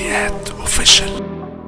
شعبيات اوفيشال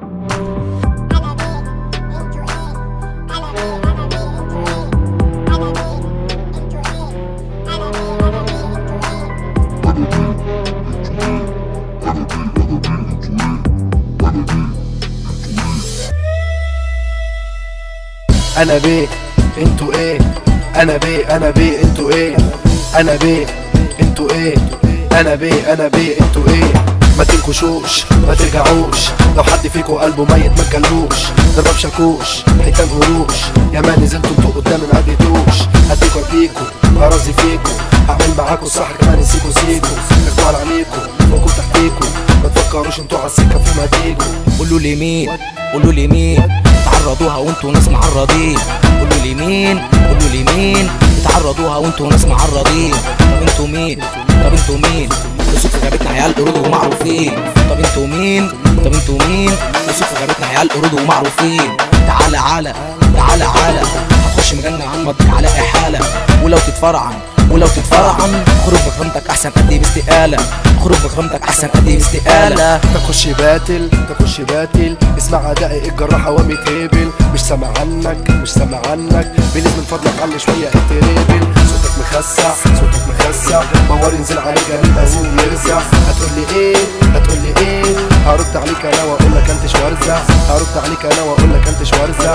انا بيه انتوا ايه انا بيه انا بيه انتوا ايه انا بيه انتوا ايه انا بيه انا بيه انتوا ايه ما تنكشوش ما ترجعوش لو حد فيكو قلبه ميت ما تكلوش ضرب شاكوش حيتان قروش يا ما نزلتوا انتوا قدامي ما عديتوش هديكوا اديكوا ارازي فيكو هعمل معاكوا صح كمان نسيكوا سيكو اخدوا على عينيكوا فوقكم تحتيكوا ما تفكروش انتوا على السكه في ما تيجوا قولوا لي مين قولوا لي مين تعرضوها وانتوا ناس معرضين قولوا لي مين قولوا لي مين تعرضوها وانتوا ناس معرضين طب انتوا مين طب انتوا مين بصوا في غابتنا عيال قرود ومعروفين طب انتوا مين طب انتوا مين بصوا في غابتنا عيال قرود ومعروفين تعالى على تعالى على هتخش مجنة عمك على احالة ولو تتفرعن ولو تتفرعن خروج بكرامتك احسن ادي باستقالة خروج بكرامتك احسن ادي باستقالة تخش باتل تخش باتل اسمع دقائق الجراح وامي تيبل مش سامع عنك مش سامع عنك بليز من فضلك علي شويه التريبل صوتك مخسع صوتك مخسع بوار ينزل عليك جريد ازول يرزع هتقول لي ايه هتقول لي ايه هرد عليك انا واقول لك انت شوارزع هرد عليك انا واقول لك انت شوارزع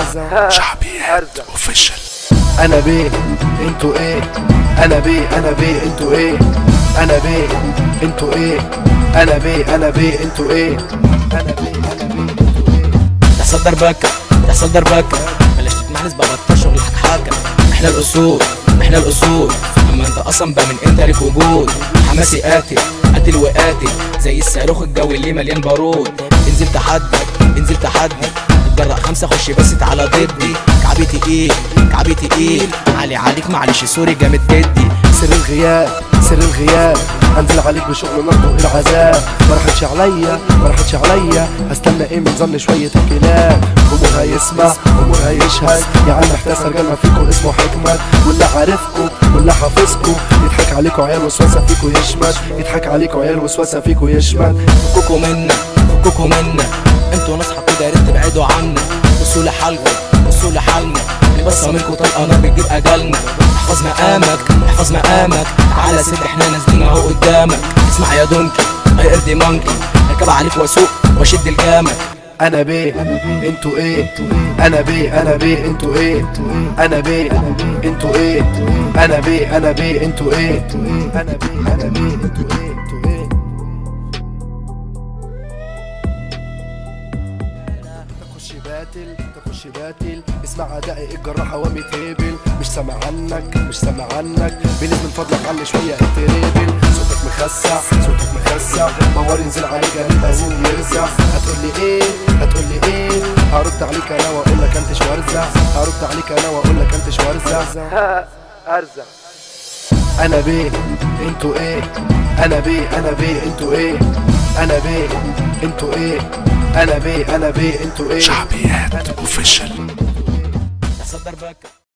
شعبيات اوفيشال انا بيه انتوا ايه انا بيه انا بيه انتوا ايه انا بيه انتوا ايه انا بيه انا بيه انتوا ايه انا بيه انا بيه انتوا ايه تحصل دربكة تحصل دربكة بلاش تتمحلس بقى بطل شغل حكحكة احنا الاصول احنا الاصول اما انت اصلا بقى من امتى ليك وجود حماسي قاتل قاتل وقاتل زي الصاروخ الجوي اللي مليان بارود انزل تحدي انزل تحدي اتجرأ خمسة خش بس تعالى ضدي كعبي تقيل كعبي تقيل علي عليك معلش سوري جامد جدي سر الغياب سر الغياب هنزل عليك بشغل نار العذاب ما راحتش عليا ما راحتش عليا هستنى ايه من ظن شويه الكلاب جمهور هيسمع جمهور هيشهد يا عم احتاس رجال ما فيكم اسمه حكمت واللي عارفكم واللي حافظكم يضحك عليكم عيال وسواسه فيكم يشمت يضحك عليكم عيال وسواسه فيكم يشمت فكوكوا منا فكوكوا منا انتوا ناس حقودة يا ريت تبعدوا عنا بصوا لحالكم بصوا لحالنا اللي بص منكم طلقه نار بتجيب اجلنا احفظ مقامك احفظ مقامك تعالى ست احنا نازلين اهو قدامك اسمع يا دونكي يا قرد مانكي اركب عليك واسوق واشد الجامك انا بيه انتوا ايه انا بيه انا بيه انتوا ايه انا بيه انتوا ايه انا بيه انا بيه انتوا ايه انا بيه انا بيه انتوا ايه انتوا ايه تخش باتل تخش باتل اسمع دقائق الجراح وامي تيبل مش سامع عنك مش سامع عنك بليز من فضلك علي شويه التريبل صوتك مخسع صوتك مخسع بوار ينزل عليك جريد ازول يرزع هتقول لي ايه هتقول لي ايه هرد عليك انا واقول لك انت شوارزع هرد عليك انا واقول لك انت شوارزع ارزع انا بيه انتوا ايه انا بيه انا بيه انتوا ايه انا بيه انتوا ايه انا بيه انا بيه انتوا ايه شعبيات اوفيشال تحصل دربكة